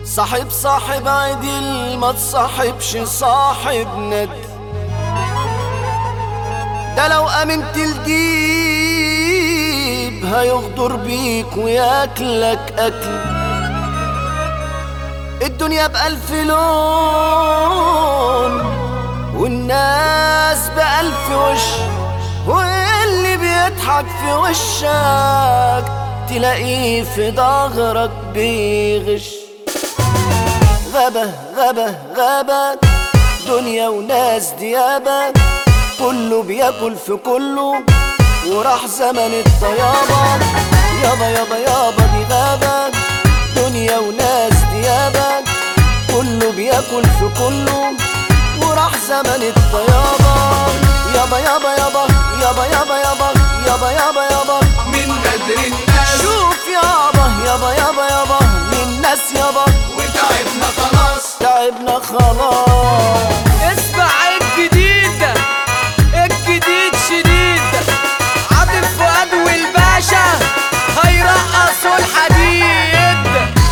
صاحب صاحب عدل ما تصاحبش صاحب ند ده لو امنت الديب هيغدر بيك وياكلك اكل الدنيا بألف لون والناس بألف وش واللي بيضحك في وشك تلاقيه في ظهرك بيغش غابة غابة غابة دنيا وناس ديابة كله بياكل في كله وراح زمن الطيابة يابا يابا يابا دي غابة دنيا وناس ديابة كله بياكل في كله وراح زمن الطيابة يابا يابا يابا يابا يابا يابا يابا يابا يابا من بدر الناس شوف يابا يابا يابا يابا من ناس يابا وتعبنا خلاص تعبنا خلاص اسمع الجديد ده الجديد شديد عاطف فؤاد والباشا هيرقصوا الحديد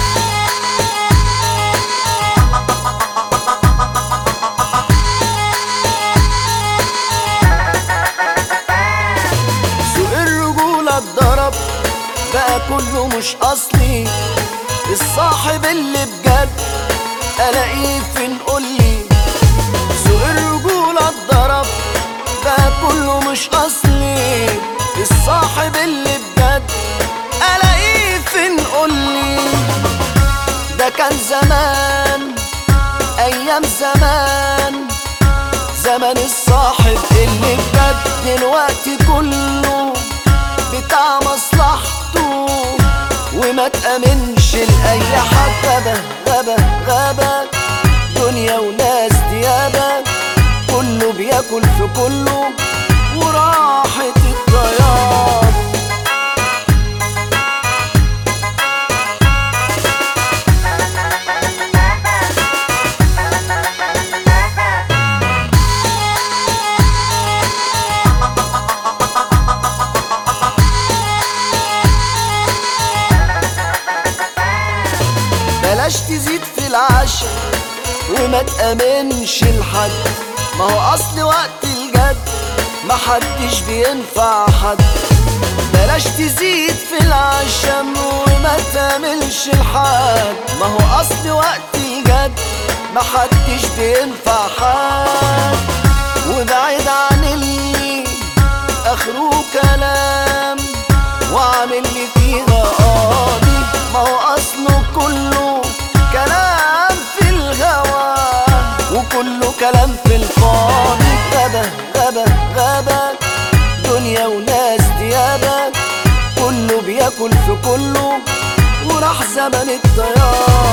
سوق الرجولة اتضرب بقى كله مش أصلي الصاحب اللي بجد ألاقيه فين قولي سوق الرجولة اتضرب بقى كله مش أصلي الصاحب اللي بجد ألاقيه فين قولي ده كان زمان أيام زمان زمن الصاحب اللي بجد دلوقتي كله بتاع مصلحته وما تأمنش لأي حد غابة غابة غابة دنيا وناس ديابة كله بياكل في كله وراحة الطياب بلاش تزيد في العشا وما تأمنش لحد ما هو أصل وقت الجد محدش بينفع حد بلاش تزيد في العشم وما تأمنش لحد ما هو أصل وقت الجد محدش بينفع حد وبعيد عن اللي آخره كلام وعامل لي فيها قاضي ما هو اصله كله كلام في الهوى وكله كلام في الفاضي غابة غابة غابة دنيا وناس ديابة كله بياكل في كله وراح زمن الطيار